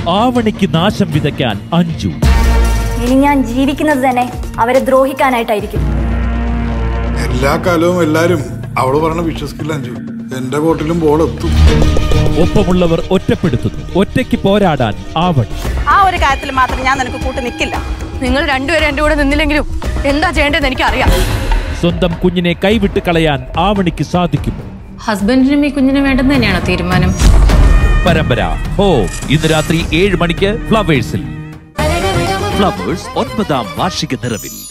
ആവണിക്ക് നാശം വിതയ്ക്കാൻ അഞ്ജു ഇനി ഞാൻ ജീവിക്കുന്നത് തന്നെ അവരെ ദ്രോഹിക്കാനായിട്ടായിരിക്കും എല്ലാ കാലവും എല്ലാരും അവള് പറഞ്ഞ വിശ്വസിക്കില്ല അഞ്ചു എന്റെ കോട്ടിലും ബോൾ എത്തും ഒപ്പമുള്ളവർ ഒറ്റപ്പെടുത്തുന്നു ഒറ്റയ്ക്ക് പോരാടാൻ ആവണി ആ ഒരു കാര്യത്തിൽ മാത്രം ഞാൻ നിനക്ക് കൂട്ടി നിൽക്കില്ല നിങ്ങൾ രണ്ടുപേരും എന്റെ കൂടെ നിന്നില്ലെങ്കിലും എന്താ ചെയ്യേണ്ടതെന്ന് എനിക്കറിയാം സ്വന്തം കുഞ്ഞിനെ കൈവിട്ട് കളയാൻ ആവണിക്ക് സാധിക്കുമോ ഹസ്ബൻഡിനും ഈ കുഞ്ഞിനും വേണ്ടെന്ന് തന്നെയാണോ തീരുമാനം പരമ്പര ഓ ഇന്ന് രാത്രി ഏഴ് മണിക്ക് ഫ്ലവേഴ്സിൽ ഫ്ലവേഴ്സ് ഒൻപതാം വാർഷിക നിറവിൽ